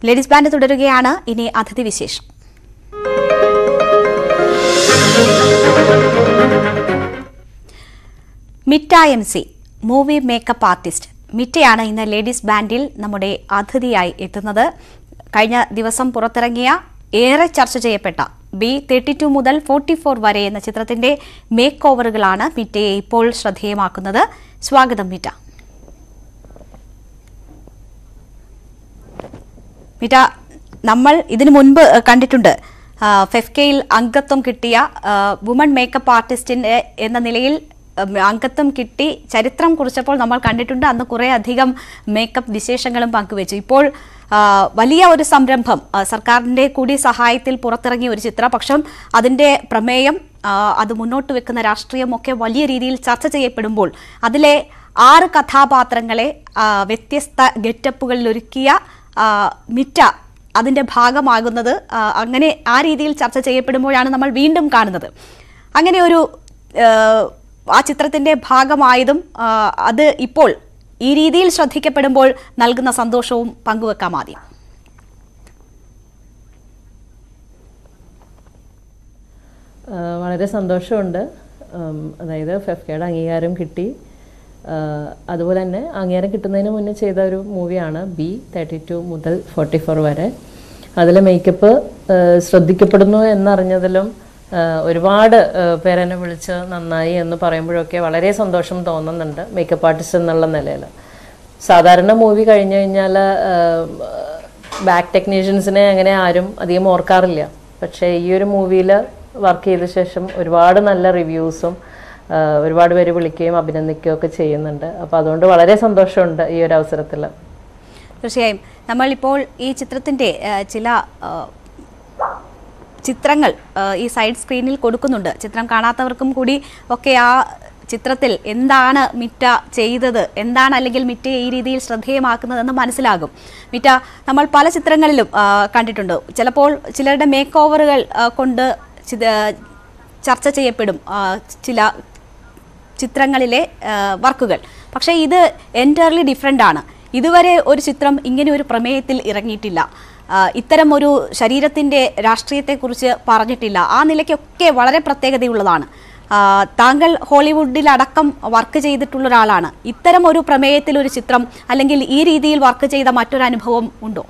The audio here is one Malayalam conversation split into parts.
ലേഡീസ് ബാൻഡ് തുടരുകയാണ് ഇനി അതിഥി വിശേഷം Mitta M C movie makeup artist മിറ്റയാണ് ഇന്ന് ലേഡീസ് ബാൻഡിൽ നമ്മുടെ അതിഥിയായി എത്തുന്നത് കഴിഞ്ഞ ദിവസം പുറത്തിറങ്ങിയ ഏറെ ചർച്ച ചെയ്യപ്പെട്ട ബി തേർട്ടി ടു മുതൽ ഫോർട്ടി ഫോർ വരെ എന്ന ചിത്രത്തിന്റെ മേക്ക് ഓവറുകളാണ് മിറ്റയെ ഇപ്പോൾ ശ്രദ്ധേയമാക്കുന്നത് സ്വാഗതം മിറ്റ മിറ്റ നമ്മൾ ഇതിനു മുൻപ് ഏഹ്, കണ്ടിട്ടുണ്ട് ആ, ഫെഫ്കയിൽ അംഗത്വം കിട്ടിയ ആ, വുമൺ മേക്കപ്പ് ആർട്ടിസ്റ്റിന്റെ എന്ന നിലയിൽ ഉം, അംഗത്വം കിട്ടി ചരിത്രം കുറിച്ചപ്പോൾ നമ്മൾ കണ്ടിട്ടുണ്ട് അന്ന് കുറേ അധികം മേക്കപ്പ് വിശേഷങ്ങളും പങ്കുവച്ചു ഇപ്പോൾ ആ, വലിയ ഒരു സംരംഭം ആ, സർക്കാരിന്റെ കൂടി സഹായത്തിൽ പുറത്തിറങ്ങിയ ഒരു ചിത്രം പക്ഷം അതിന്റെ പ്രമേയം ആ, അത് മുന്നോട്ട് വെക്കുന്ന രാഷ്ട്രീയമൊക്കെ വലിയ രീതിയിൽ ചർച്ച ചെയ്യപ്പെടുമ്പോൾ അതിലെ ആറ് കഥാപാത്രങ്ങളെ ആ, വ്യത്യസ്ത ഗെറ്റപ്പുകളിൽ ഒരുക്കിയ ആ, മിറ്റ അതിന്റെ ഭാഗമാകുന്നത് ആ, അങ്ങനെ ആ രീതിയിൽ ചർച്ച ചെയ്യപ്പെടുമ്പോഴാണ് നമ്മൾ വീണ്ടും കാണുന്നത് അങ്ങനെ ഒരു ആ, ആ ചിത്രത്തിന്റെ ഭാഗമായതും ആ, അത് ഇപ്പോൾ ഈ രീതിയിൽ ശ്രദ്ധിക്കപ്പെടുമ്പോൾ നൽകുന്ന സന്തോഷവും പങ്കുവെക്കാം ആദ്യം ആ, വളരെ സന്തോഷമുണ്ട് ഉം, അതായത് ഫെഫ്കയുടെ അംഗീകാരം കിട്ടി ആ, അതുപോലെ തന്നെ അംഗീകാരം കിട്ടുന്നതിന് മുന്നേ ചെയ്ത ഒരു മൂവിയാണ് ബി തേർട്ടി ടു മുതൽ ഫോർട്ടി ഫോർ വരെ അതിൽ മേക്കപ്പ് ശ്രദ്ധിക്കപ്പെടുന്നു എന്നറിഞ്ഞതിലും ആ, ഒരുപാട് ആ, പേരെന്നെ വിളിച്ച് നന്നായി എന്ന് പറയുമ്പോഴൊക്കെ വളരെ സന്തോഷം തോന്നുന്നുണ്ട് മേക്കപ്പ് ആർട്ടിസ്റ്റ് എന്നുള്ള നിലയിൽ സാധാരണ മൂവി കഴിഞ്ഞു കഴിഞ്ഞാൽ ബാക്ക് ടെക്നീഷ്യൻസിനെ അങ്ങനെ ആരും അധികം ഓർക്കാറില്ല പക്ഷേ ഈ ഒരു മൂവിയിൽ വർക്ക് ചെയ്ത ശേഷം ഒരുപാട് നല്ല റിവ്യൂസും ഒരുപാട് പേര് വിളിക്കുകയും അഭിനന്ദിക്കുകയും ഒക്കെ ചെയ്യുന്നുണ്ട് അപ്പോൾ അതുകൊണ്ട് വളരെ സന്തോഷമുണ്ട് ഈ ഒരു അവസരത്തിൽ തീർച്ചയായും നമ്മളിപ്പോൾ ഈ ചിത്രത്തിന്റെ ആ, ചില ആ, ചിത്രങ്ങൾ ആ, ഈ സൈഡ് സ്ക്രീനിൽ കൊടുക്കുന്നുണ്ട് ചിത്രം കാണാത്തവർക്കും കൂടി ഒക്കെ ആ ചിത്രത്തിൽ എന്താണ് മിറ്റ ചെയ്തത് എന്താണ് അല്ലെങ്കിൽ മിറ്റയെ ഈ രീതിയിൽ ശ്രദ്ധേയമാക്കുന്നതെന്ന് മനസ്സിലാകും മിറ്റ നമ്മൾ പല ചിത്രങ്ങളിലും ആ, കണ്ടിട്ടുണ്ട് ചിലപ്പോൾ ചിലരുടെ മേക്ക് ഓവറുകൾ കൊണ്ട് ചിത- ചർച്ച ചെയ്യപ്പെടും ആ, ചില ചിത്രങ്ങളിലെ ആ, വർക്കുകൾ പക്ഷേ ഇത് എൻറ്റയർലി ഡിഫറെൻ്റ് ആണ് ഇതുവരെ ഒരു ചിത്രം ഇങ്ങനെ ഒരു പ്രമേയത്തിൽ ഇറങ്ങിയിട്ടില്ല ആ, ഇത്തരം ഒരു ശരീരത്തിൻ്റെ രാഷ്ട്രീയത്തെക്കുറിച്ച് പറഞ്ഞിട്ടില്ല ആ നിലയ്ക്കൊക്കെ വളരെ പ്രത്യേകതയുള്ളതാണ് ആ, താങ്കൾ ഹോളിവുഡിലടക്കം വർക്ക് ചെയ്തിട്ടുള്ള ഒരാളാണ് ഇത്തരം ഒരു പ്രമേയത്തിൽ ഒരു ചിത്രം അല്ലെങ്കിൽ ഈ രീതിയിൽ വർക്ക് ചെയ്ത മറ്റൊരു അനുഭവം ഉണ്ടോ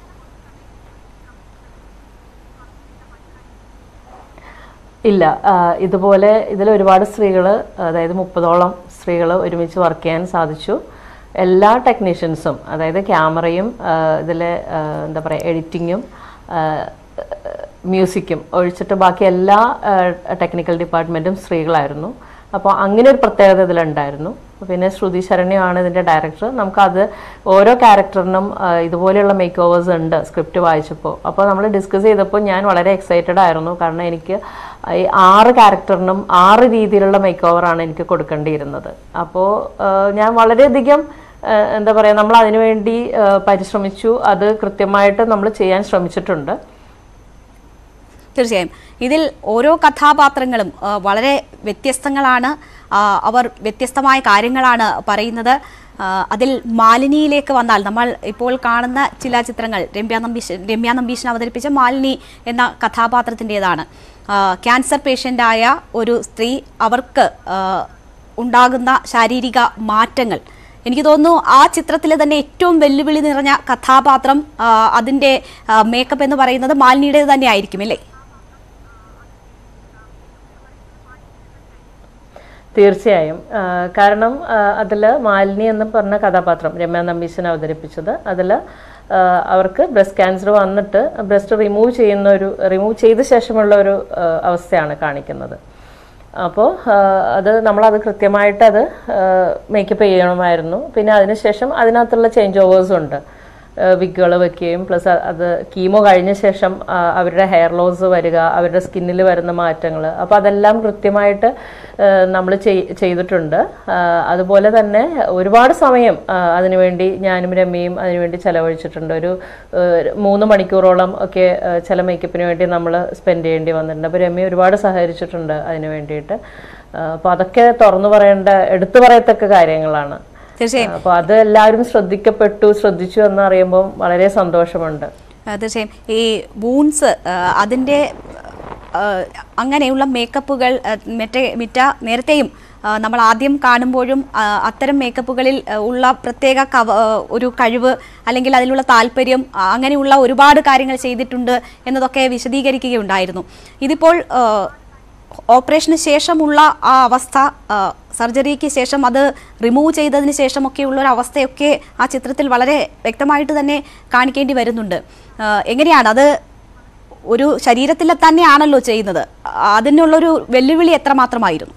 ഇല്ല ആ, ഇതുപോലെ ഇതിൽ ഒരുപാട് സ്ത്രീകൾ അതായത് മുപ്പതോളം സ്ത്രീകൾ ഒരുമിച്ച് വർക്ക് ചെയ്യാൻ സാധിച്ചു എല്ലാ ടെക്നീഷ്യൻസും അതായത് ക്യാമറയും ഇതിലെ എന്താ പറയുക എഡിറ്റിങ്ങും മ്യൂസിക്കും ഒഴിച്ചിട്ട് ബാക്കി എല്ലാ ടെക്നിക്കൽ ഡിപ്പാർട്ട്മെൻറ്റും സ്ത്രീകളായിരുന്നു അപ്പോൾ അങ്ങനെ ഒരു പ്രത്യേകത ഇതിലുണ്ടായിരുന്നു പിന്നെ ശ്രുതി ശരണ്യമാണ് ഇതിൻ്റെ ഡയറക്ടർ നമുക്കത് ഓരോ ക്യാരക്ടറിനും ആ, ഇതുപോലെയുള്ള മേക്ക് ഓവേഴ്സ് ഉണ്ട് സ്ക്രിപ്റ്റ് വായിച്ചപ്പോൾ അപ്പോൾ നമ്മൾ ഡിസ്കസ് ചെയ്തപ്പോൾ ഞാൻ വളരെ എക്സൈറ്റഡ് ആയിരുന്നു കാരണം എനിക്ക് ഈ ആറ് ക്യാരക്ടറിനും ആറ് രീതിയിലുള്ള മേക്ക് ഓവറാണ് എനിക്ക് കൊടുക്കേണ്ടിയിരുന്നത് അപ്പോൾ ഞാൻ വളരെയധികം ആ, എന്താ പറയുക നമ്മൾ അതിനുവേണ്ടി ആ, പരിശ്രമിച്ചു അത് കൃത്യമായിട്ട് നമ്മൾ ചെയ്യാൻ ശ്രമിച്ചിട്ടുണ്ട് തീർച്ചയായും ഇതിൽ ഓരോ കഥാപാത്രങ്ങളും ആ, വളരെ വ്യത്യസ്തങ്ങളാണ് ആ, അവർ വ്യത്യസ്തമായ കാര്യങ്ങളാണ് പറയുന്നത് ആ, അതിൽ മാലിനിയിലേക്ക് വന്നാൽ നമ്മൾ ഇപ്പോൾ കാണുന്ന ചില ചിത്രങ്ങൾ രമ്യ നമ്പീശൻ രമ്യ നമ്പീശൻ അവതരിപ്പിച്ച മാലിനി എന്ന കഥാപാത്രത്തിൻ്റെതാണ് ക്യാൻസർ പേഷ്യൻ്റായ ഒരു സ്ത്രീ അവർക്ക് ആ, ഉണ്ടാകുന്ന ശാരീരിക മാറ്റങ്ങൾ എനിക്ക് തോന്നുന്നു ആ ചിത്രത്തിലെ തന്നെ ഏറ്റവും വെല്ലുവിളി നിറഞ്ഞ കഥാപാത്രം ആ, അതിൻ്റെ മേക്കപ്പ് എന്ന് പറയുന്നത് മാലിനിയുടേത് തന്നെ ആയിരിക്കും അല്ലേ തീർച്ചയായും ആ, കാരണം അതിൽ മാലിനി എന്ന് പറഞ്ഞ കഥാപാത്രം രമ്യ നമ്പീശൻ അവതരിപ്പിച്ചത് അതിൽ അവർക്ക് ബ്രസ്റ്റ് ക്യാൻസർ വന്നിട്ട് ബ്രസ്റ്റ് റിമൂവ് ചെയ്യുന്ന ഒരു റിമൂവ് ചെയ്ത ശേഷമുള്ള ഒരു ആ, അവസ്ഥയാണ് കാണിക്കുന്നത് അപ്പോൾ അത് നമ്മളത് കൃത്യമായിട്ട് അത് മേക്കപ്പ് ചെയ്യണമായിരുന്നു പിന്നെ അതിനുശേഷം അതിനകത്തുള്ള ചേഞ്ച് ഓവേഴ്സും ഉണ്ട് വിഗുകൾ വെക്കുകയും പ്ലസ് അത് കീമോ കഴിഞ്ഞ ശേഷം ആ, അവരുടെ ഹെയർ ലോസ് വരിക അവരുടെ സ്കിന്നിൽ വരുന്ന മാറ്റങ്ങൾ അപ്പോൾ അതെല്ലാം കൃത്യമായിട്ട് നമ്മൾ ചെയ്തിട്ടുണ്ട് ആ, അതുപോലെ തന്നെ ഒരുപാട് സമയം ആ, അതിനുവേണ്ടി ഞാനും രമ്യയും അതിനുവേണ്ടി ചെലവഴിച്ചിട്ടുണ്ട് ഒരു ആ, മൂന്ന് മണിക്കൂറോളം ഒക്കെ ആ, ചില മേക്കപ്പിന് വേണ്ടി നമ്മൾ സ്പെൻഡ് ചെയ്യേണ്ടി വന്നിട്ടുണ്ട് അപ്പോൾ രമ്യ ഒരുപാട് സഹകരിച്ചിട്ടുണ്ട് അതിന് വേണ്ടിയിട്ട് അപ്പോൾ അതൊക്കെ തുറന്നു പറയേണ്ട എടുത്തു പറയത്തക്ക കാര്യങ്ങളാണ് തീർച്ചയായും അപ്പോൾ അത് എല്ലാവരും ശ്രദ്ധിക്കപ്പെട്ടു ശ്രദ്ധിച്ചു എന്ന് അറിയുമ്പോൾ വളരെ സന്തോഷമുണ്ട് ആ, തീർച്ചയായും ഈ വൂൺസ് അതിൻ്റെ ആ, അങ്ങനെയുള്ള മേക്കപ്പുകൾ ആ, മറ്റേ മിറ്റ നേരത്തെയും ആ, നമ്മൾ ആദ്യം കാണുമ്പോഴും ആ, അത്തരം മേക്കപ്പുകളിൽ ആ, ഉള്ള പ്രത്യേക കവ ആ, ഒരു കഴിവ് അല്ലെങ്കിൽ അതിലുള്ള താല്പര്യം ആ, അങ്ങനെയുള്ള ഒരുപാട് കാര്യങ്ങൾ ചെയ്തിട്ടുണ്ട് എന്നതൊക്കെ വിശദീകരിക്കുകയുണ്ടായിരുന്നു ഇതിപ്പോൾ ആ, ഓപ്പറേഷന് ശേഷമുള്ള ആ അവസ്ഥ ആ, സർജറിക്ക് ശേഷം അത് റിമൂവ് ചെയ്തതിന് ശേഷമൊക്കെയുള്ള ഒരു അവസ്ഥയൊക്കെ ആ ചിത്രത്തിൽ വളരെ വ്യക്തമായിട്ട് തന്നെ കാണിക്കേണ്ടി വരുന്നുണ്ട് ആ, എങ്ങനെയാണ് അത് ഒരു ശരീരത്തിൽ തന്നെയാണല്ലോ ചെയ്യുന്നത് ആ, അതിനുള്ളൊരു വെല്ലുവിളി എത്രമാത്രമായിരുന്നു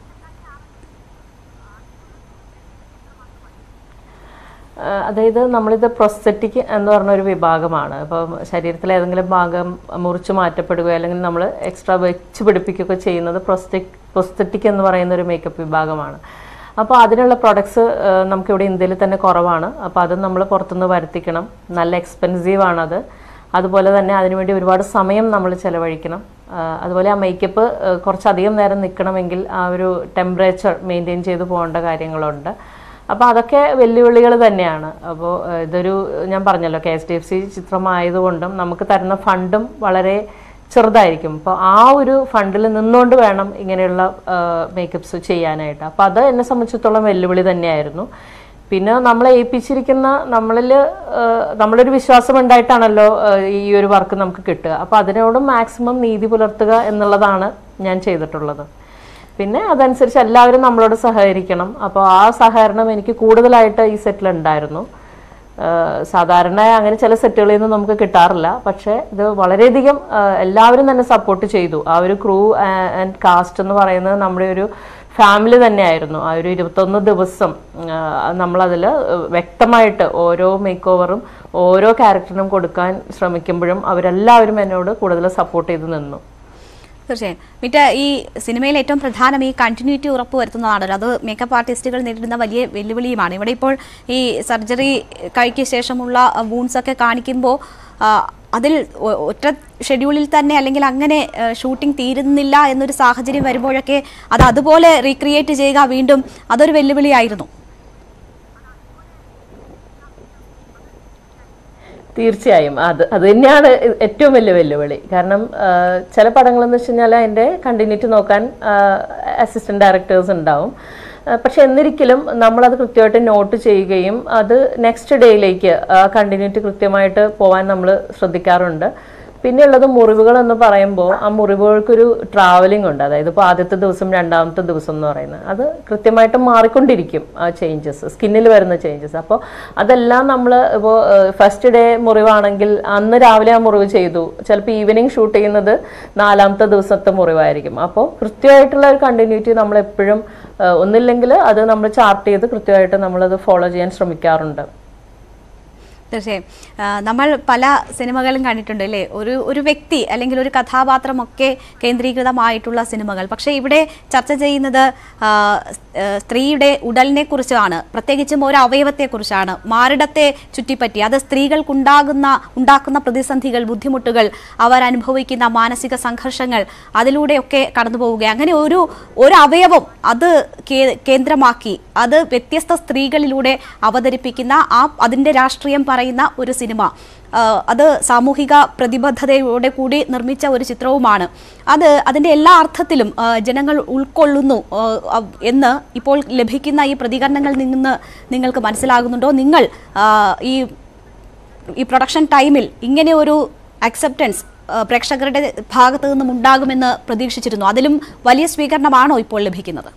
ആ, അതായത് നമ്മളിത് പ്രൊസ്തറ്റിക് എന്ന് പറഞ്ഞ ഒരു വിഭാഗമാണ് ഇപ്പം ശരീരത്തിലെ ഏതെങ്കിലും ഭാഗം മുറിച്ച് മാറ്റപ്പെടുകയോ അല്ലെങ്കിൽ നമ്മൾ എക്സ്ട്രാ വെച്ച് പിടിപ്പിക്കുകയൊക്കെ ചെയ്യുന്നത് പ്രൊസ്റ്റിക് പ്രൊസ്തറ്റിക് എന്ന് പറയുന്ന ഒരു മേക്കപ്പ് വിഭാഗമാണ് അപ്പോൾ അതിനുള്ള പ്രൊഡക്ട്സ് നമുക്കിവിടെ ഇന്ത്യയിൽ തന്നെ കുറവാണ് അപ്പോൾ അത് നമ്മൾ പുറത്തുനിന്ന് വരുത്തിക്കണം നല്ല എക്സ്പെൻസീവ് ആണത് അതുപോലെ തന്നെ അതിനുവേണ്ടി ഒരുപാട് സമയം നമ്മൾ ചിലവഴിക്കണം ആ, അതുപോലെ ആ മേക്കപ്പ് കുറച്ചധികം നേരം നിൽക്കണമെങ്കിൽ ആ ഒരു ടെമ്പറേച്ചർ മെയിൻറ്റെയിൻ ചെയ്ത് പോകേണ്ട കാര്യങ്ങളുണ്ട് അപ്പോൾ അതൊക്കെ വെല്ലുവിളികൾ തന്നെയാണ് അപ്പോൾ ഇതൊരു ഞാൻ പറഞ്ഞല്ലോ K S D F C ചിത്രമായതുകൊണ്ടും നമുക്ക് തരുന്ന ഫണ്ടും വളരെ ചെറുതായിരിക്കും അപ്പോൾ ആ ഒരു ഫണ്ടിൽ നിന്നുകൊണ്ട് വേണം ഇങ്ങനെയുള്ള മേക്കപ്സ് ചെയ്യാനായിട്ട് അപ്പോൾ അത് എന്നെ സംബന്ധിച്ചിടത്തോളം വെല്ലുവിളി തന്നെയായിരുന്നു പിന്നെ നമ്മളെ ഏൽപ്പിച്ചിരിക്കുന്ന നമ്മളിൽ നമ്മളൊരു വിശ്വാസം ഉണ്ടായിട്ടാണല്ലോ ആ, ഈ ഒരു വർക്ക് നമുക്ക് കിട്ടുക അപ്പോൾ അതിനോട് മാക്സിമം നീതി പുലർത്തുക എന്നുള്ളതാണ് ഞാൻ ചെയ്തിട്ടുള്ളത് പിന്നെ അതനുസരിച്ച് എല്ലാവരും നമ്മളോട് സഹകരിക്കണം അപ്പോൾ ആ സഹകരണം എനിക്ക് കൂടുതലായിട്ട് ഈ സെറ്റിൽ ഉണ്ടായിരുന്നു ആഹ് സാധാരണ അങ്ങനെ ചില സെറ്റുകളിൽ നിന്ന് നമുക്ക് കിട്ടാറില്ല പക്ഷേ ഇത് വളരെയധികം ആഹ് എല്ലാവരും തന്നെ സപ്പോർട്ട് ചെയ്തു ആ ഒരു ക്രൂ ആൻഡ് കാസ്റ്റ് എന്ന് പറയുന്നത് നമ്മുടെ ഒരു ഫാമിലി തന്നെയായിരുന്നു ആ ഒരു ഇരുപത്തൊന്ന് ദിവസം ആഹ് നമ്മളതിൽ വ്യക്തമായിട്ട് ഓരോ മേക്ക് ഓവറും ഓരോ ക്യാരക്ടറിനും കൊടുക്കാൻ ശ്രമിക്കുമ്പോഴും അവരെല്ലാവരും എന്നോട് കൂടുതൽ സപ്പോർട്ട് ചെയ്ത് നിന്നു തീർച്ചയായും മിറ്റ ഈ സിനിമയിൽ ഏറ്റവും പ്രധാനം ഈ കണ്ടിന്യൂറ്റി ഉറപ്പുവരുത്തുന്നതാണല്ലോ അത് മേക്കപ്പ് ആർട്ടിസ്റ്റുകൾ നേരിടുന്ന വലിയ വെല്ലുവിളിയുമാണ് ഇവിടെ ഇപ്പോൾ ഈ സർജറി കഴിക്ക് ശേഷമുള്ള വൂൺസ് ഒക്കെ കാണിക്കുമ്പോൾ ആ, അതിൽ ഒ- ഒറ്റ ഷെഡ്യൂളിൽ തന്നെ അല്ലെങ്കിൽ അങ്ങനെ ഷൂട്ടിംഗ് തീരുന്നില്ല എന്നൊരു സാഹചര്യം വരുമ്പോഴൊക്കെ അത് അതുപോലെ റീക്രിയേറ്റ് ചെയ്യുക വീണ്ടും അതൊരു വെല്ലുവിളിയായിരുന്നു തീർച്ചയായും അത് അത് തന്നെയാണ് ഏറ്റവും വലിയ വെല്ലുവിളി കാരണം ആ, ചില പടങ്ങളെന്ന് വെച്ച് കഴിഞ്ഞാൽ അതിൻ്റെ കണ്ടിന്യൂറ്റി നോക്കാൻ അസിസ്റ്റന്റ് ഡയറക്ടേഴ്സ് ഉണ്ടാവും ആ, പക്ഷെ എന്നിരിക്കലും നമ്മളത് കൃത്യമായിട്ട് നോട്ട് ചെയ്യുകയും അത് നെക്സ്റ്റ് ഡേയിലേക്ക് ആ കണ്ടിന്യൂറ്റി കൃത്യമായിട്ട് പോകാൻ നമ്മൾ ശ്രദ്ധിക്കാറുണ്ട് പിന്നെയുള്ളത് മുറിവുകൾ എന്ന് പറയുമ്പോൾ ആ മുറിവുകൾക്കൊരു ട്രാവലിംഗ് ഉണ്ട് അതായത് ഇപ്പോൾ ആദ്യത്തെ ദിവസം രണ്ടാമത്തെ ദിവസം എന്ന് പറയുന്നത് അത് കൃത്യമായിട്ട് മാറിക്കൊണ്ടിരിക്കും ആ ചേഞ്ചസ് സ്കിന്നിൽ വരുന്ന ചേഞ്ചസ് അപ്പോൾ അതെല്ലാം നമ്മൾ ഇപ്പോൾ ഫസ്റ്റ് ഡേ മുറിവാണെങ്കിൽ അന്ന് രാവിലെ ആ മുറിവ് ചെയ്തു ചിലപ്പോൾ ഈവനിങ് ഷൂട്ട് ചെയ്യുന്നത് നാലാമത്തെ ദിവസത്തെ മുറിവായിരിക്കും അപ്പോൾ കൃത്യമായിട്ടുള്ള ഒരു കണ്ടിന്യൂറ്റി നമ്മൾ എപ്പോഴും ഒന്നില്ലെങ്കിൽ അത് നമ്മൾ ചാർട്ട് ചെയ്ത് കൃത്യമായിട്ട് നമ്മളത് ഫോളോ ചെയ്യാൻ ശ്രമിക്കാറുണ്ട് തീർച്ചയായും ആ, നമ്മൾ പല സിനിമകളും കണ്ടിട്ടുണ്ട് അല്ലേ ഒരു ഒരു വ്യക്തി അല്ലെങ്കിൽ ഒരു കഥാപാത്രമൊക്കെ കേന്ദ്രീകൃതമായിട്ടുള്ള സിനിമകൾ പക്ഷേ ഇവിടെ ചർച്ച ചെയ്യുന്നത് ആ, ആ, സ്ത്രീയുടെ ഉടലിനെ കുറിച്ചാണ് പ്രത്യേകിച്ചും ഒരു അവയവത്തെക്കുറിച്ചാണ് മാറിടത്തെ ചുറ്റിപ്പറ്റി അത് സ്ത്രീകൾക്കുണ്ടാകുന്ന ഉണ്ടാക്കുന്ന പ്രതിസന്ധികൾ ബുദ്ധിമുട്ടുകൾ അവർ അനുഭവിക്കുന്ന മാനസിക സംഘർഷങ്ങൾ അതിലൂടെയൊക്കെ കടന്നു പോവുക അങ്ങനെ ഒരു ഒരു അവയവം അത് കേ- കേന്ദ്രമാക്കി അത് വ്യത്യസ്ത സ്ത്രീകളിലൂടെ അവതരിപ്പിക്കുന്ന ആ അതിൻ്റെ രാഷ്ട്രീയം പറയുന്ന ഒരു സിനിമ ആ, അത് സാമൂഹിക പ്രതിബദ്ധതയോടെ കൂടി നിർമ്മിച്ച ഒരു ചിത്രവുമാണ് അത് അതിൻ്റെ എല്ലാ അർത്ഥത്തിലും ആ, ജനങ്ങൾ ഉൾക്കൊള്ളുന്നു ആ, ആ, എന്ന് ഇപ്പോൾ ലഭിക്കുന്ന ഈ പ്രതികരണങ്ങളിൽ നിന്ന് നിങ്ങൾക്ക് മനസ്സിലാകുന്നുണ്ടോ നിങ്ങൾ ആ, ഈ ഈ പ്രൊഡക്ഷൻ ടൈമിൽ ഇങ്ങനെ ഒരു അക്സെപ്റ്റൻസ് പ്രേക്ഷകരുടെ ഭാഗത്തു നിന്നും ഉണ്ടാകുമെന്ന് പ്രതീക്ഷിച്ചിരുന്നു അതിലും വലിയ സ്വീകരണമാണോ ഇപ്പോൾ ലഭിക്കുന്നത്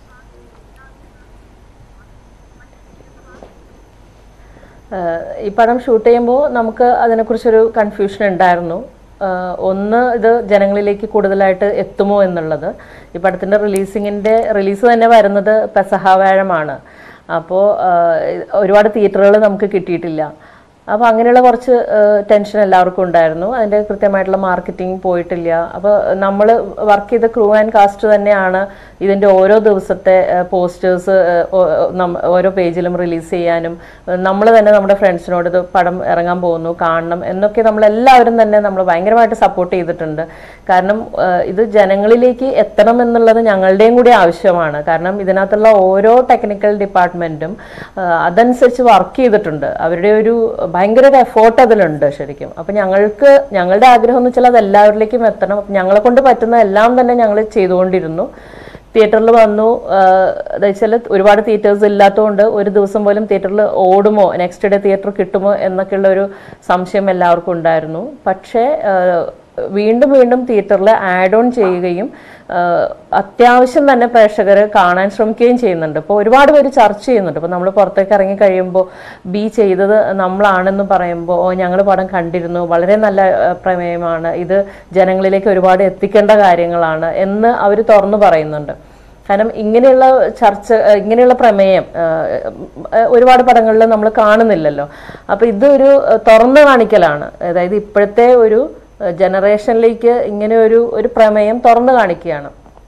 ആഹ് ഈ പടം ഷൂട്ട് ചെയ്യുമ്പോൾ നമുക്ക് അതിനെക്കുറിച്ചൊരു കൺഫ്യൂഷൻ ഉണ്ടായിരുന്നു ആഹ് ഒന്ന് ഇത് ജനങ്ങളിലേക്ക് കൂടുതലായിട്ട് എത്തുമോ എന്നുള്ളത് ഈ പടത്തിൻ്റെ റിലീസിങ്ങിൻ്റെ റിലീസ് തന്നെ വരുന്നത് പെസഹാവാഴമാണ് അപ്പോൾ ഒരുപാട് തിയേറ്ററുകൾ നമുക്ക് കിട്ടിയിട്ടില്ല അപ്പോൾ അങ്ങനെയുള്ള കുറച്ച് ടെൻഷൻ എല്ലാവർക്കും ഉണ്ടായിരുന്നു അതിൻ്റെ കൃത്യമായിട്ടുള്ള മാർക്കറ്റിംഗ് പോയിട്ടില്ല അപ്പോൾ നമ്മൾ വർക്ക് ചെയ്ത ക്രൂ ആൻഡ് കാസ്റ്റ് തന്നെയാണ് ഇതിൻ്റെ ഓരോ ദിവസത്തെ പോസ്റ്റേഴ്സ് ഓരോ പേജിലും റിലീസ് ചെയ്യാനും നമ്മൾ തന്നെ നമ്മുടെ ഫ്രണ്ട്സിനോട് ഇത് പടം ഇറങ്ങാൻ പോകുന്നു കാണണം എന്നൊക്കെ നമ്മളെല്ലാവരും തന്നെ നമ്മൾ ഭയങ്കരമായിട്ട് സപ്പോർട്ട് ചെയ്തിട്ടുണ്ട് കാരണം ആ, ഇത് ജനങ്ങളിലേക്ക് എത്തണം എന്നുള്ളത് ഞങ്ങളുടെയും കൂടി ആവശ്യമാണ് കാരണം ഇതിനകത്തുള്ള ഓരോ ടെക്നിക്കൽ ഡിപ്പാർട്ട്മെൻറ്റും അതനുസരിച്ച് വർക്ക് ചെയ്തിട്ടുണ്ട് അവരുടെ ഒരു ഭയങ്കര ഒരു എഫോർട്ട് അതിലുണ്ട് ശരിക്കും അപ്പം ഞങ്ങൾക്ക് ഞങ്ങളുടെ ആഗ്രഹം എന്ന് വെച്ചാൽ അത് എല്ലാവരിലേക്കും എത്തണം അപ്പം ഞങ്ങളെ കൊണ്ട് പറ്റുന്ന എല്ലാം തന്നെ ഞങ്ങൾ ചെയ്തുകൊണ്ടിരുന്നു തിയേറ്ററിൽ വന്നു എന്താ വെച്ചാൽ ഒരുപാട് തിയേറ്റേഴ്സ് ഇല്ലാത്തതുകൊണ്ട് ഒരു ദിവസം പോലും തിയേറ്ററിൽ ഓടുമോ നെക്സ്റ്റ് ഡേ തിയേറ്റർ കിട്ടുമോ എന്നൊക്കെയുള്ള ഒരു സംശയം എല്ലാവർക്കും ഉണ്ടായിരുന്നു പക്ഷേ ആ, വീണ്ടും വീണ്ടും തിയേറ്ററിൽ ആഡ് ഓൺ ചെയ്യുകയും ആ, അത്യാവശ്യം തന്നെ പ്രേക്ഷകർ കാണാൻ ശ്രമിക്കുകയും ചെയ്യുന്നുണ്ട് ഇപ്പോൾ ഒരുപാട് പേര് ചർച്ച ചെയ്യുന്നുണ്ട് ഇപ്പോൾ നമ്മൾ പുറത്തേക്ക് ഇറങ്ങി കഴിയുമ്പോൾ ബി ചെയ്തത് നമ്മളാണെന്ന് പറയുമ്പോൾ ഓ ഞങ്ങൾ പടം കണ്ടിരുന്നു വളരെ നല്ല ആ, പ്രമേയമാണ് ഇത് ജനങ്ങളിലേക്ക് ഒരുപാട് എത്തിക്കേണ്ട കാര്യങ്ങളാണ് എന്ന് അവർ തുറന്നു പറയുന്നുണ്ട് കാരണം ഇങ്ങനെയുള്ള ചർച്ച ഏഹ് ഇങ്ങനെയുള്ള പ്രമേയം ഏഹ് ഏഹ് ഒരുപാട് പടങ്ങളിൽ നമ്മൾ കാണുന്നില്ലല്ലോ അപ്പൊ ഇതൊരു ഏഹ് തുറന്നു കാണിക്കലാണ് അതായത് ഇപ്പോഴത്തെ ഒരു ഏഹ് ജനറേഷനിലേക്ക് ഇങ്ങനെ ഒരു ഒരു പ്രമേയം തുറന്നു കാണിക്കുകയാണ്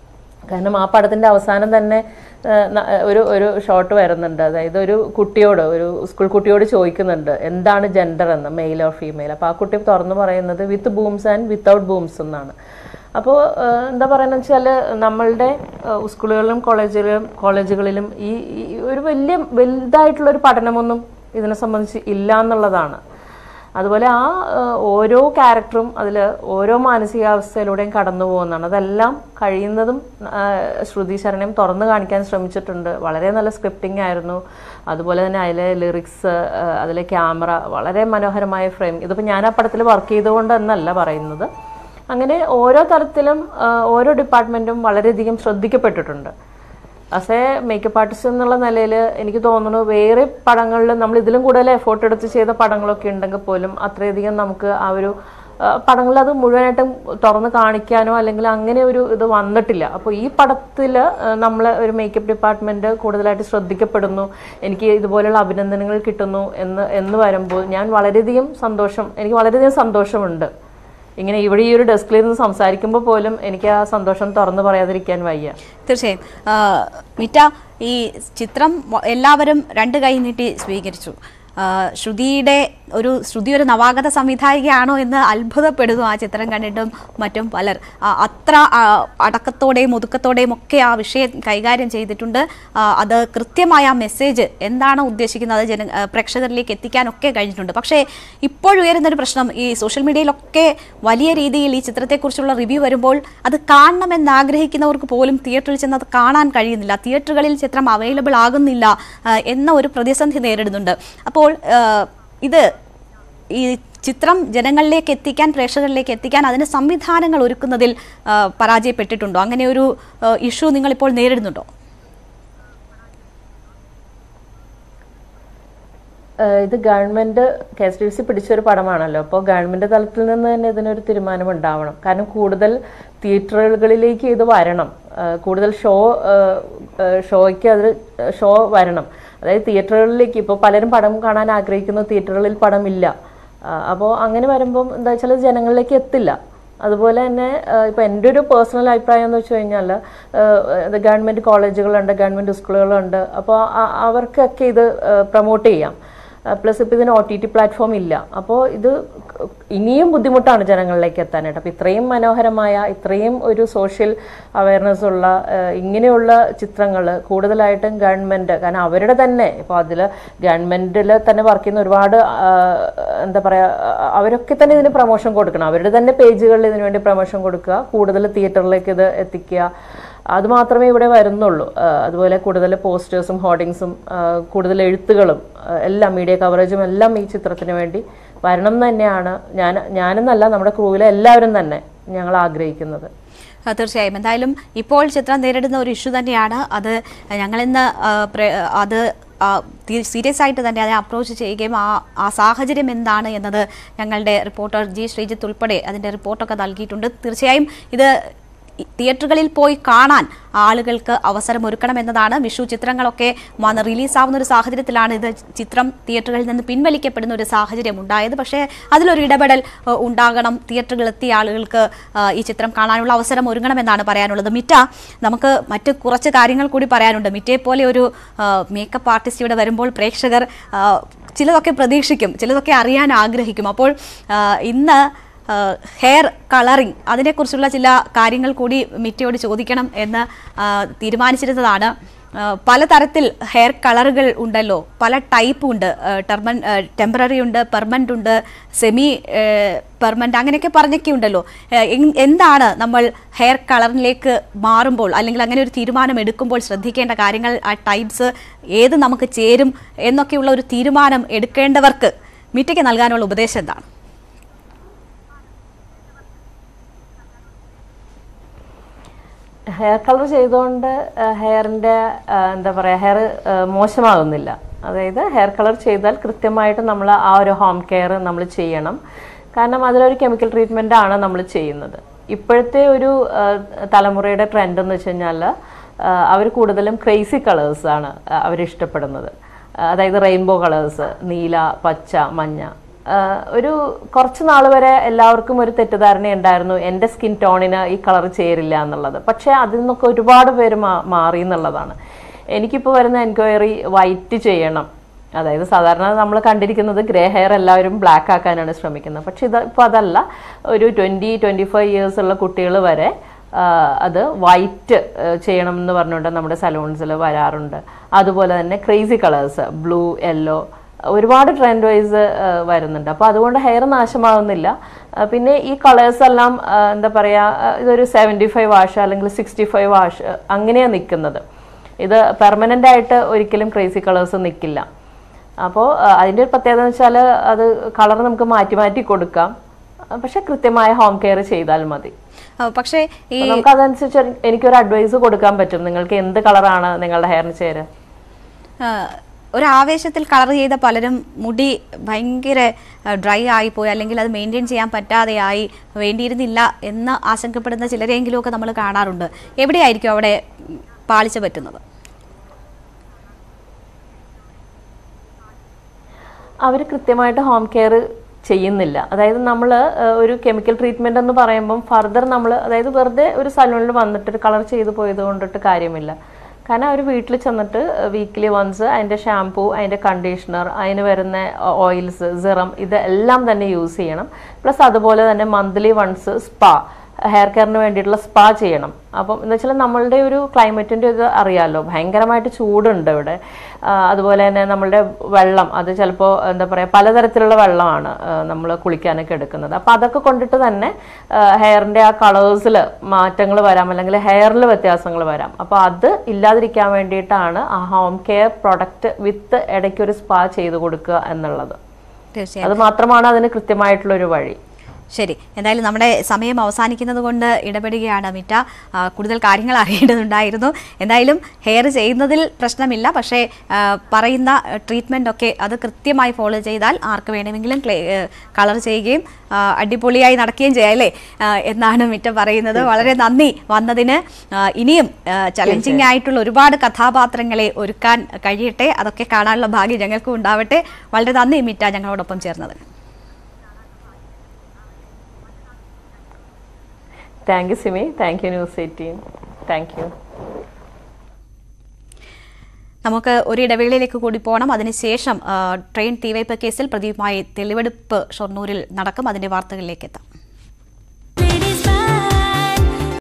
കാരണം ആ പടത്തിന്റെ അവസാനം തന്നെ ഏഹ് ന- ഒരു ഒരു ഷോട്ട് വരുന്നുണ്ട് അതായത് ഒരു കുട്ടിയോട് ഒരു സ്കൂൾ കുട്ടിയോട് ചോദിക്കുന്നുണ്ട് എന്താണ് ജെൻഡർ എന്ന് മെയിൽ ഓർ ഫീമെയിൽ അപ്പോൾ ആ കുട്ടി തുറന്നു പറയുന്നത് with boobs and without boobs എന്നാണ് അപ്പോൾ എന്താ പറയുന്നത് വെച്ചാൽ നമ്മളുടെ ഏഹ് സ്കൂളുകളിലും കോളേജുകളിലും കോളേജുകളിലും ഈ ഈ ഒരു വലിയ വലുതായിട്ടുള്ള ഒരു പഠനമൊന്നും ഇതിനെ സംബന്ധിച്ച് ഇല്ല എന്നുള്ളതാണ് അതുപോലെ ആ ഏഹ്, ഓരോ ക്യാരക്ടറും അതിൽ ഓരോ മാനസികാവസ്ഥയിലൂടെയും കടന്നു പോകുന്നതാണ് അതെല്ലാം കഴിയുന്നതും ഏഹ്, ശ്രുതി ശരണയും തുറന്നു കാണിക്കാൻ ശ്രമിച്ചിട്ടുണ്ട് വളരെ നല്ല സ്ക്രിപ്റ്റിംഗ് ആയിരുന്നു അതുപോലെ തന്നെ അതിലെ ലിറിക്സ് അതിലെ ക്യാമറ വളരെ മനോഹരമായ ഫ്രെയിം ഇതിപ്പോൾ ഞാൻ ആ പടത്തിൽ വർക്ക് ചെയ്തുകൊണ്ട് എന്നല്ല പറയുന്നത് അങ്ങനെ ഓരോ തലത്തിലും ഏഹ്, ഓരോ ഡിപ്പാർട്ട്മെൻറ്റും വളരെയധികം ശ്രദ്ധിക്കപ്പെട്ടിട്ടുണ്ട് ആസ് എ മേക്കപ്പ് ആർട്ടിസ്റ്റ് എന്നുള്ള നിലയിൽ എനിക്ക് തോന്നുന്നു വേറെ പടങ്ങളിൽ നമ്മൾ ഇതിലും കൂടുതൽ എഫോർട്ട് എടുത്ത് ചെയ്ത പടങ്ങളൊക്കെ ഉണ്ടെങ്കിൽ പോലും അത്രയധികം നമുക്ക് ആ ഒരു പടങ്ങളിൽ അത് മുഴുവനായിട്ടും തുറന്ന് കാണിക്കാനോ അല്ലെങ്കിൽ അങ്ങനെ ഒരു ഇത് വന്നിട്ടില്ല അപ്പോൾ ഈ പടത്തിൽ നമ്മൾ ഒരു മേക്കപ്പ് ഡിപ്പാർട്ട്മെന്റ് കൂടുതലായിട്ട് ശ്രദ്ധിക്കപ്പെടുന്നു എനിക്ക് ഇതുപോലെയുള്ള അഭിനന്ദനങ്ങൾ കിട്ടുന്നു എന്ന് എന്ന് വരുമ്പോൾ ഞാൻ വളരെയധികം സന്തോഷം എനിക്ക് വളരെയധികം സന്തോഷമുണ്ട് ഇങ്ങനെ ഇവിടെ ഈ ഒരു ഡെസ്കിൽ നിന്ന് സംസാരിക്കുമ്പോൾ പോലും എനിക്ക് ആ സന്തോഷം തുറന്നു പറയാതിരിക്കാൻ വയ്യ തീർച്ചയായും ആ, മിറ്റ ഈ ചിത്രം വ- എല്ലാവരും രണ്ട് കൈ നീട്ടി സ്വീകരിച്ചു ആ, ശ്രുതിയുടെ ഒരു ശ്രുതി ഒരു നവാഗത സംവിധായികയാണോ എന്ന് അത്ഭുതപ്പെടുന്നു ആ ചിത്രം കണ്ടിട്ടും മറ്റും പലർ ആ, അത്ര ആ, അടക്കത്തോടെയും ഒതുക്കത്തോടെയും ഒക്കെ ആ വിഷയം കൈകാര്യം ചെയ്തിട്ടുണ്ട് ആ, അത് കൃത്യമായ ആ മെസ്സേജ് എന്താണ് ഉദ്ദേശിക്കുന്നത് അത് ജന ആ, പ്രേക്ഷകരിലേക്ക് എത്തിക്കാനൊക്കെ കഴിഞ്ഞിട്ടുണ്ട് പക്ഷേ ഇപ്പോഴുയരുന്ന ഒരു പ്രശ്നം ഈ സോഷ്യൽ മീഡിയയിലൊക്കെ വലിയ രീതിയിൽ ഈ ചിത്രത്തെക്കുറിച്ചുള്ള റിവ്യൂ വരുമ്പോൾ അത് കാണണമെന്ന് ആഗ്രഹിക്കുന്നവർക്ക് പോലും തിയേറ്ററിൽ ചെന്ന് അത് കാണാൻ കഴിയുന്നില്ല തിയേറ്ററുകളിൽ ചിത്രം അവൈലബിൾ ആകുന്നില്ല ആ, എന്ന ഒരു പ്രതിസന്ധി നേരിടുന്നുണ്ട് അപ്പോൾ ആ, ഇത് ഈ ചിത്രം ജനങ്ങളിലേക്ക് എത്തിക്കാൻ പ്രേക്ഷകരിലേക്ക് എത്തിക്കാൻ അതിന് സംവിധാനങ്ങൾ ഒരുക്കുന്നതിൽ ആ, പരാജയപ്പെട്ടിട്ടുണ്ടോ അങ്ങനെ ഒരു ഇഷ്യൂ നിങ്ങൾ ഇപ്പോൾ നേരിടുന്നുണ്ടോ ഏഹ് ഇത് government K S D C പിടിച്ചൊരു പടമാണല്ലോ അപ്പോൾ ഗവൺമെന്റ് തലത്തിൽ നിന്ന് തന്നെ ഇതിനൊരു തീരുമാനം ഉണ്ടാവണം കാരണം കൂടുതൽ തിയേറ്ററുകളിലേക്ക് ഇത് വരണം ഏഹ് കൂടുതൽ ഷോ ഏഹ് ഏഹ് ഷോയ്ക്ക് അത് ഷോ വരണം അതായത് തിയേറ്ററുകളിലേക്ക് ഇപ്പോൾ പലരും പടം കാണാൻ ആഗ്രഹിക്കുന്നു തിയേറ്ററുകളിൽ പടമില്ല അപ്പോൾ അങ്ങനെ വരുമ്പം എന്താ വെച്ചാൽ ജനങ്ങളിലേക്ക് എത്തില്ല അതുപോലെ തന്നെ ഇപ്പോൾ എൻ്റെ ഒരു പേഴ്സണൽ അഭിപ്രായം എന്ന് വെച്ച് കഴിഞ്ഞാൽ ഗവൺമെൻറ് കോളേജുകളുണ്ട് ഗവൺമെൻറ് സ്കൂളുകളുണ്ട് അപ്പോൾ അവർക്കൊക്കെ ഇത് പ്രൊമോട്ട് ചെയ്യാം പ്ലസ് ഇപ്പോൾ ഇതിന് ഒ ടി ടി പ്ലാറ്റ്ഫോം ഇല്ല അപ്പോൾ ഇത് ക- ഇനിയും ബുദ്ധിമുട്ടാണ് ജനങ്ങളിലേക്ക് എത്താനായിട്ട് അപ്പോൾ ഇത്രയും മനോഹരമായ ഇത്രയും ഒരു സോഷ്യൽ അവയർനെസ് ഉള്ള ഏഹ്, ഇങ്ങനെയുള്ള ചിത്രങ്ങൾ കൂടുതലായിട്ടും ഗവൺമെൻറ് കാരണം അവരുടെ തന്നെ ഇപ്പോൾ അതിൽ ഗവൺമെൻറ്റിൽ തന്നെ വർക്ക് ചെയ്യുന്ന ഒരുപാട് ആഹ്, എന്താ പറയുക അവരൊക്കെ തന്നെ ഇതിന് പ്രൊമോഷൻ കൊടുക്കണം അവരുടെ തന്നെ പേജുകളിൽ ഇതിനു വേണ്ടി പ്രൊമോഷൻ കൊടുക്കുക കൂടുതൽ തിയേറ്ററിലേക്ക് ഇത് എത്തിക്കുക അത് മാത്രമേ ഇവിടെ വരുന്നുള്ളൂ ആ, അതുപോലെ കൂടുതൽ പോസ്റ്റേഴ്സും ഹോർഡിങ്സും കൂടുതൽ എഴുത്തുകളും ആ, എല്ലാം മീഡിയ കവറേജും എല്ലാം ഈ ചിത്രത്തിന് വേണ്ടി വരണം എന്ന് തന്നെയാണ് ഞാൻ ഞാനെന്നല്ല നമ്മുടെ ക്രൂവിലെ എല്ലാവരും തന്നെ ഞങ്ങൾ ആഗ്രഹിക്കുന്നത് ആ, തീർച്ചയായും എന്തായാലും ഇപ്പോൾ ചിത്രം നേരിടുന്ന ഒരു ഇഷ്യൂ തന്നെയാണ് അത് ഞങ്ങളിന്ന് ആ, പ്ര- അത് സീരിയസ് ആയിട്ട് തന്നെ അതിനെ അപ്രോച്ച് ചെയ്യുകയും ആ ആ സാഹചര്യം എന്താണ് എന്നത് ഞങ്ങളുടെ റിപ്പോർട്ടർ ജി ശ്രീജിത്ത് ഉൾപ്പെടെ അതിൻ്റെ റിപ്പോർട്ടൊക്കെ നൽകിയിട്ടുണ്ട് തീർച്ചയായും ഇത് ഈ തിയേറ്ററുകളിൽ പോയി കാണാൻ ആളുകൾക്ക് അവസരം ഒരുക്കണം എന്നതാണ് വിഷു ചിത്രങ്ങളൊക്കെ വന്ന് റിലീസാവുന്ന ഒരു സാഹചര്യത്തിലാണ് ഇത് ചിത്രം തിയേറ്ററുകളിൽ നിന്ന് പിൻവലിക്കപ്പെടുന്ന ഒരു സാഹചര്യം ഉണ്ടായത് പക്ഷേ അതിലൊരു ഇടപെടൽ ഏഹ്, ഉണ്ടാകണം തിയേറ്ററുകളിൽ എത്തിയ ആളുകൾക്ക് ആ, ഈ ചിത്രം കാണാനുള്ള അവസരം ഒരുങ്ങണമെന്നാണ് പറയാനുള്ളത് മിറ്റ നമുക്ക് മറ്റ് കുറച്ച് കാര്യങ്ങൾ കൂടി പറയാനുണ്ട് മിറ്റയെ പോലെ ഒരു മേക്കപ്പ് ആർട്ടിസ്റ്റ് ഇവിടെ വരുമ്പോൾ പ്രേക്ഷകർ ആ, ചിലതൊക്കെ പ്രതീക്ഷിക്കും ചിലതൊക്കെ അറിയാൻ ആഗ്രഹിക്കും അപ്പോൾ ആ, ഇന്ന് ഹെയർ കളറിംഗ് അതിനെക്കുറിച്ചുള്ള ചില കാര്യങ്ങൾ കൂടി മിറ്റയോട് ചോദിക്കണം എന്ന് ആ, തീരുമാനിച്ചിരുന്നതാണ് ആ, പലതരത്തിൽ ഹെയർ കളറുകൾ ഉണ്ടല്ലോ പല ടൈപ്പ് ഉണ്ട് ടെർമൻ ടെമ്പററി ഉണ്ട് പെർമനന്റ് ഉണ്ട് സെമി പെർമനന്റ് അങ്ങനെയൊക്കെ പറഞ്ഞൊക്കെ ഉണ്ടല്ലോ ഏ, എങ്- എന്താണ് നമ്മൾ ഹെയർ കളറിലേക്ക് മാറുമ്പോൾ അല്ലെങ്കിൽ അങ്ങനെ ഒരു തീരുമാനം എടുക്കുമ്പോൾ ശ്രദ്ധിക്കേണ്ട കാര്യങ്ങൾ ആ ടൈപ്സ് ഏത് നമുക്ക് ചേരും എന്നൊക്കെയുള്ള ഒരു തീരുമാനം എടുക്കേണ്ടവർക്ക് മിറ്റയ്ക്ക് നൽകാനുള്ള ഉപദേശം എന്താണ് ഹെയർ കളർ ചെയ്തുകൊണ്ട് ഹെയറിൻ്റെ എന്താ പറയുക ഹെയർ മോശമാകുന്നില്ല അതായത് ഹെയർ കളർ ചെയ്താൽ കൃത്യമായിട്ട് നമ്മൾ ആ ഒരു ഹോം കെയർ നമ്മൾ ചെയ്യണം കാരണം അതിലൊരു കെമിക്കൽ ട്രീറ്റ്മെൻ്റ് ആണ് നമ്മൾ ചെയ്യുന്നത് ഇപ്പോഴത്തെ ഒരു ആ, തലമുറയുടെ ട്രെൻഡ് എന്ന് വെച്ച് കഴിഞ്ഞാൽ അവർ കൂടുതലും ക്രേസി കളേഴ്സാണ് അവർ ഇഷ്ടപ്പെടുന്നത് അതായത് റെയിൻബോ കളേഴ്സ് നീല പച്ച മഞ്ഞ ആഹ് ഒരു കുറച്ച് നാൾ വരെ എല്ലാവർക്കും ഒരു തെറ്റിദ്ധാരണ ഉണ്ടായിരുന്നു എൻ്റെ സ്കിൻ ടോണിന് ഈ കളർ ചേരില്ല എന്നുള്ളത് പക്ഷേ അതിൽ നിന്നൊക്കെ ഒരുപാട് പേര് മാ മാറി എന്നുള്ളതാണ് എനിക്കിപ്പോൾ വരുന്ന എൻക്വയറി വൈറ്റ് ചെയ്യണം അതായത് സാധാരണ നമ്മൾ കണ്ടിരിക്കുന്നത് ഗ്രേ ഹെയർ എല്ലാവരും ബ്ലാക്ക് ആക്കാനാണ് ശ്രമിക്കുന്നത് പക്ഷേ ഇത് ഇപ്പോൾ അതല്ല ഒരു ട്വൻറ്റി ട്വൻറ്റി ഫൈവ് ഇയേഴ്സ് ഉള്ള കുട്ടികൾ വരെ ആഹ് അത് വൈറ്റ് ചെയ്യണം എന്ന് പറഞ്ഞുകൊണ്ട് നമ്മുടെ സലൂൺസിൽ വരാറുണ്ട് അതുപോലെ തന്നെ ക്രേസി കളേഴ്സ് ബ്ലൂ യെല്ലോ ഒരുപാട് ട്രെൻഡ് വൈസ് വരുന്നുണ്ട് അപ്പോൾ അതുകൊണ്ട് ഹെയർ നാശമാവുന്നില്ല ആ, പിന്നെ ഈ കളേഴ്സ് എല്ലാം ആ, എന്താ പറയുക ഇതൊരു സെവൻറ്റി ഫൈവ് വാഷ് അല്ലെങ്കിൽ സിക്സ്റ്റി ഫൈവ് വാഷ് അങ്ങനെയാണ് നിൽക്കുന്നത് ഇത് പെർമനൻ്റ് ആയിട്ട് ഒരിക്കലും ക്രേസി കളേഴ്സ് നിൽക്കില്ല അപ്പോൾ അതിൻ്റെ ഒരു പ്രത്യേകത എന്ന് വെച്ചാൽ അത് കളർ നമുക്ക് മാറ്റി മാറ്റി കൊടുക്കാം ആ, പക്ഷെ കൃത്യമായ ഹോം കെയർ ചെയ്താൽ മതി ആ, പക്ഷേ ഈ അപ്പോൾ നമുക്ക് അതനുസരിച്ച് എനിക്കൊരു അഡ്വൈസ് കൊടുക്കാൻ പറ്റും നിങ്ങൾക്ക് എന്ത് കളറാണ് നിങ്ങളുടെ ഹെയറിന് ചേരുക ആ, ഒരു ആവേശത്തിൽ കളർ ചെയ്ത പലരും മുടി ഭയങ്കര ഡ്രൈ ആയിപ്പോയി അല്ലെങ്കിൽ അത് മെയിൻറ്റെയിൻ ചെയ്യാൻ പറ്റാതെയായി വേണ്ടിയിരുന്നില്ല എന്ന് ആശങ്കപ്പെടുന്ന ചിലരെങ്കിലും ഒക്കെ നമ്മൾ കാണാറുണ്ട് എവിടെയായിരിക്കും അവിടെ ഉം, പാളിച്ച പറ്റുന്നത് അവർ കൃത്യമായിട്ട് ഹോം കെയർ ചെയ്യുന്നില്ല അതായത് നമ്മൾ ഒരു കെമിക്കൽ ട്രീറ്റ്മെന്റ് എന്ന് പറയുമ്പം ഫർദർ നമ്മൾ അതായത് വെറുതെ ഒരു സലൂണിൽ വന്നിട്ട് കളർ ചെയ്ത് പോയത് കൊണ്ടിട്ട് കാര്യമില്ല കാരണം അവർ വീട്ടിൽ ചെന്നിട്ട് വീക്ക്ലി വൺസ് അതിൻ്റെ ഷാംപൂ അതിൻ്റെ കണ്ടീഷണർ അതിന് വരുന്ന ഓയിൽസ് സിറം ഇതെല്ലാം തന്നെ യൂസ് ചെയ്യണം പ്ലസ് അതുപോലെ തന്നെ മന്ത്ലി വൺസ് സ്പാ ഹെയർ കെയറിന് വേണ്ടിയിട്ടുള്ള സ്പാ ചെയ്യണം അപ്പം എന്ന് വെച്ചാൽ നമ്മളുടെ ഒരു ക്ലൈമറ്റിൻ്റെ ഇത് അറിയാമല്ലോ ഭയങ്കരമായിട്ട് ചൂടുണ്ട് ഇവിടെ ആ, അതുപോലെ തന്നെ നമ്മളുടെ വെള്ളം അത് ചിലപ്പോൾ എന്താ പറയുക പലതരത്തിലുള്ള വെള്ളമാണ് നമ്മൾ കുളിക്കാനൊക്കെ എടുക്കുന്നത് അപ്പോൾ അതൊക്കെ കൊണ്ടിട്ട് തന്നെ ഹെയറിൻ്റെ ആ കളേഴ്സിൽ മാറ്റങ്ങൾ വരാം അല്ലെങ്കിൽ ഹെയറിൽ വ്യത്യാസങ്ങൾ വരാം അപ്പോൾ അത് ഇല്ലാതിരിക്കാൻ വേണ്ടിയിട്ടാണ് ആ ഹോം കെയർ പ്രൊഡക്റ്റ് വിത്ത് ഇടയ്ക്ക് ഒരു സ്പാ ചെയ്ത് കൊടുക്കുക എന്നുള്ളത് തീർച്ചയായും അത് മാത്രമാണ് അതിന് കൃത്യമായിട്ടുള്ളൊരു വഴി ശരി എന്തായാലും നമ്മുടെ സമയം അവസാനിക്കുന്നത് കൊണ്ട് ഇടപെടുകയാണ് മിറ്റ ആ, കൂടുതൽ കാര്യങ്ങൾ അറിയേണ്ടതുണ്ടായിരുന്നു എന്തായാലും ഹെയർ ചെയ്യുന്നതിൽ പ്രശ്നമില്ല പക്ഷേ ആ, പറയുന്ന ട്രീറ്റ്മെൻ്റ് ഒക്കെ അത് കൃത്യമായി ഫോളോ ചെയ്താൽ ആർക്ക് വേണമെങ്കിലും കളർ ചെയ്യുകയും ആ, അടിപൊളിയായി നടക്കുകയും ചെയ്യാം അല്ലേ ആ, എന്നാണ് മിറ്റ പറയുന്നത് വളരെ നന്ദി വന്നതിന് ആ, ഇനിയും ചലഞ്ചിങ് ആയിട്ടുള്ള ഒരുപാട് കഥാപാത്രങ്ങളെ ഒരുക്കാൻ കഴിയട്ടെ അതൊക്കെ കാണാനുള്ള ഭാഗ്യം ഞങ്ങൾക്കും ഉണ്ടാവട്ടെ വളരെ നന്ദി മിറ്റ ഞങ്ങളോടൊപ്പം ചേർന്നത് thank you Simi thank you News eighteen thank you നമുക്ക് ഒരു ഇടവേളയിലേക്ക് കൂടി പോകണം അതിനുശേഷം ആ, ട്രെയിൻ തീവയ്പ് കേസിൽ പ്രതിയുമായി തെളിവെടുപ്പ് ഷൊർണൂരിൽ നടക്കും അതിന്റെ വാർത്തകളിലേക്ക് എത്താം